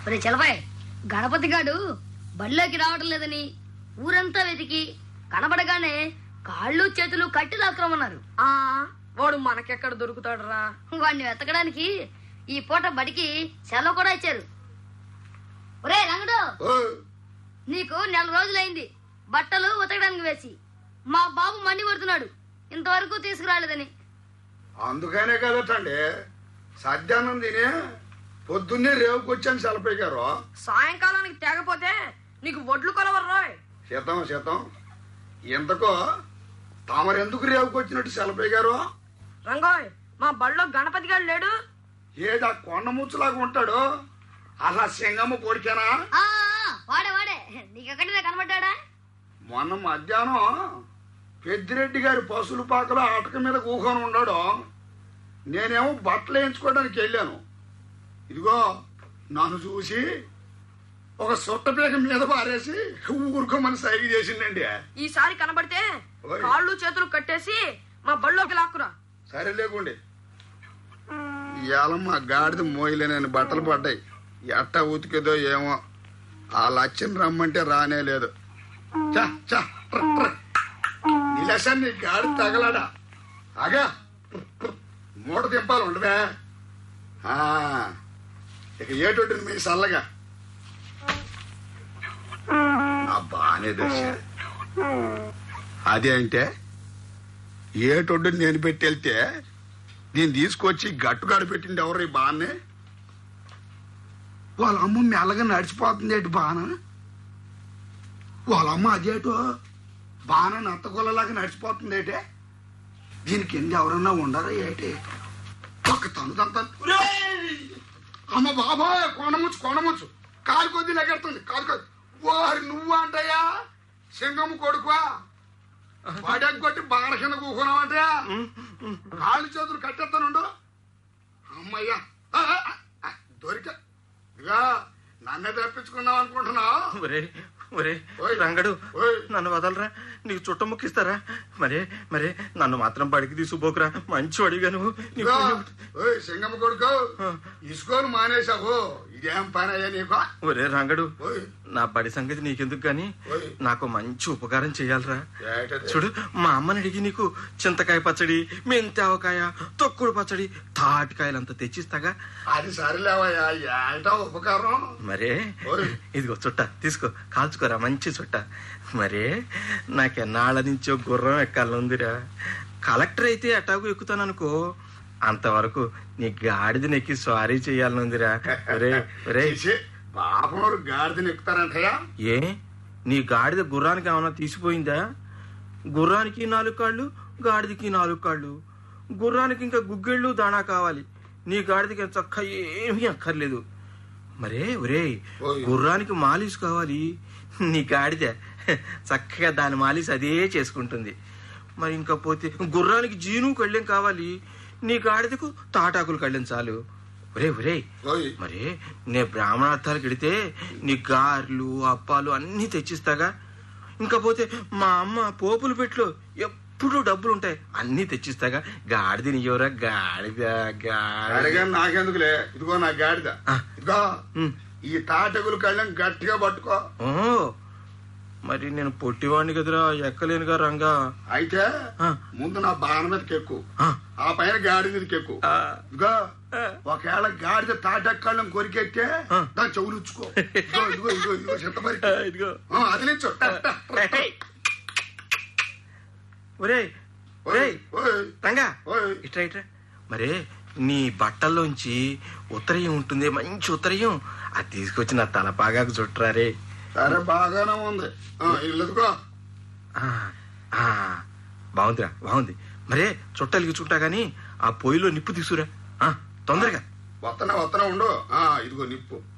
ఒరే చలపాయ్ గణపతి గాడు బడిలోకి రావడం లేదని ఊరంతా వెతికి కనబడగానే కాళ్ళు చేతులు కట్టి లాక్రమన్నారు ఆ వాడు మనకెక్కడ దొరుకుతాడురా వాడిని వెతకడానికి ఈ పూట బడికి సెలవు కూడా ఇచ్చారు ఒరే రంగడు నీకు నెల రోజులైంది బట్టలు ఉతకడానికి వేసి మా బాబు మండి కొడుతున్నాడు ఇంతవరకు తీసుకురాలేదని అందుకనే కదటండి సద్యానం తినే పొద్దున్నే రేవుకొచ్చాను సెలపయ్య గారు సాయంకాలానికి తేగపోతే నీకు వడ్లు కొలవర్రాయ్ శతం శతం ఇంతకో తమరెందుకు రేవుకొచ్చినట్టు సెలపయ్య గారు రంగోయ్ మా బడిలో గణపతి గారు లేడు ఏడా కొండ ముచ్చులాగా ఉంటాడు అలా సింగమ్మ పొడికేనా ఆ, ఆ, వాడే వాడే నీకెక్కడిదే కనబడ్డా మొన్న మధ్యాహ్నం పెద్దిరెడ్డి గారి పసులు పాకలో ఆటక మీద కూకొని ఉన్నాడు నేనేమో బట్టలు వేయించుకోవడానికి వెళ్ళాను ఇదిగో నన్ను చూసి ఒక సుట్టపీక మీద పారేసి ఊరుకోమని సైగ చేసిందండి ఈసారి కనబడితే ఓయ్. కాళ్ళు చేతులు కట్టేసి మా బడిలోకి లాక్కురా సరే లేకుండి ఇవాళ మా గాడిద మోయలేనని బట్టలు పడ్డాయి ఎట్టా ఉతికేదో ఏమో ఆ లచ్చని రమ్మంటే రానే లేదు చా చా ట్ర, ట్ర. నిలసన్ నీ గాడి తగలడా అగా మూట దింపాలి ఉండవే ఆ, ఇక ఏటొడ్డింది మీ సల్లగా నా బానే దశ అదే అంటే ఏటొడ్డు నేను పెట్టి వెళ్తే నేను తీసుకొచ్చి గట్టుగాడు పెట్టింది ఎవరు ఈ బాగానే వాళ్ళ అమ్మ మెల్లగా నడిచిపోతుంది ఏంటి బాన వాళ్ళ అమ్మ అదేటో బాన నత్తగొల్లలాగా నడిచిపోతుంది ఏంటే దీనికి కింద ఎవరన్నా ఉండరా ఏంటి ఒక తను తంత అమ్మ బాబాయ్ కొనముచ్చు కొనముచ్చు కాలు కొద్ది లెగెడుతుంది కాలు కొద్ది వారి నువ్వు అంటయ్యా సింగమ్మ కొడుకువా పడగొట్టి బాణ కింద కూకున్నావంటే కాళ్ళు చేతులు కట్టేస్తానుండు అమ్మయ్యా ఆ, ఆ, ఆ, దొరికా ఇదిగా నన్నే తప్పించుకున్నావు అనుకుంటున్నావు ఒరే ఒరే ఓయ్. రంగడు ఓయ్. నన్ను వదలరా నీకు చుట్ట ముక్కిస్తారా మరే మరే నన్ను మాత్రం బడికి తీసుకుపోకురా మంచి అడిగా నువ్వు నీ ఇదిగో, పుణ్యం. ఓయ్ సింగమ్మ కొడుకు ఇసుకోను మానేశావు ఇదేం పని అయ్యా నీకు ఒరే రంగడు ఓయ్ నా బడి సంగతి నీకెందుకు గాని ఓయ్. నాకు మంచి ఉపకారం చేయాలరా ఏటది? చూడు మా అమ్మని అడిగి నీకు చింతకాయ పచ్చడి మెంతావకాయ తొక్కుడు పచ్చడి తాటికాయలంతా తెచ్చిస్తాగా అది సరిలేవయ్యా ఏంటా ఉపకారం మరే ఓయ్. ఇదిగో చుట్ట తీసుకో కాల్చుకోరా మంచి చుట్ట మరే నాకెన్నాళ్ళ నుంచో గుర్రం ఎక్కాలనుందిరా కలెక్టర్ అయితే ఎటాకు ఎక్కుతాననుకో అంతవరకు నీ గాడిదని ఎక్కి స్వారీ చేయాలనుందిరా ఒరే ఒరే తీసి పాపనోరు గాడిదని ఎక్కుతారంటయ్యా ఏ నీ గాడిద గుర్రానికి ఏమైనా తీసిపోయిందా గుర్రానికి నాలుగు కాళ్ళు గాడిదకి నాలుగు కాళ్ళు గుర్రానికి ఇంకా గుగ్గిళ్ళు దాణా కావాలి నీ గాడిదకి చక్క ఏమీ అక్కర్లేదు మరే ఒరే ఓయ్. గుర్రానికి మాలిష్ కావాలి నీ గాడిద చక్కగా దాని మాలిష్ అదే చేసుకుంటుంది మరి ఇంకా పోతే గుర్రానికి జీను కళ్ళెం కావాలి నీ గాడిదకు తాటాకులు కళ్ళెం చాలు ఒరే ఒరే ఓయ్ మరి నే బ్రాహ్మణార్థాలకు వెడితే నీ గారెలు అప్పాలు అన్నీ తెచ్చిస్తాగా ఇంకా పోతే మా అమ్మ పోపులు పెట్లు ఎప్పుడు డబ్బులు ఉంటాయి అన్నీ తెచ్చిస్తాగా గాడిద నీయోరా గాడిద గాడిద అడిగాను నాకెందుకులే ఇదిగో నా గాడిద ఆ. ఇదిగో ఉమ్. ఈ తాటగులు కళ్ళం గట్టిగా పట్టుకో ఓ మరి నేను పొట్టివాడిని కదరా ఎక్కలేనుగా రంగా అయితే ఆ. ముందు నా బాణ మీదకి ఎక్కు ఆ, ఆ పైన గాడి మీదకి ఎక్కు ఆ, ఇదిగో ఆ. ఒకవేళ గాడిద తాటక్కళ్ళం కొరికెక్తే ఆ. దాని చెవులుచ్చుకో ఇదిగో ఇదిగో ఇదిగో ఇదిగో చింతపరి ఆ, ఇదిగో అది నిల్చో ట, ట, ట, ట. ఒరేయ్ ఒరేయ్ ఓయ్, రంగా ఓయ్. ఇట్రా ఇట్రా మరే నీ బట్టల్లోంచి ఉత్తరయం ఉంటుంది మంచి ఉత్తరయం అది తీసుకొచ్చి నా తలపాగాకు చుట్టరారే సరే బాగానే ఉంది ఆ, ఇల్లుకో ఆ, ఆ, బాగుందిరా బాగుంది మరే చుట్టాలకి చుట్టా గాని ఆ పొయ్యిలో నిప్పు తీసుకురా ఆ, తొందరగా వత్తనే వత్తనే ఉండు ఆ ఇదిగో నిప్పు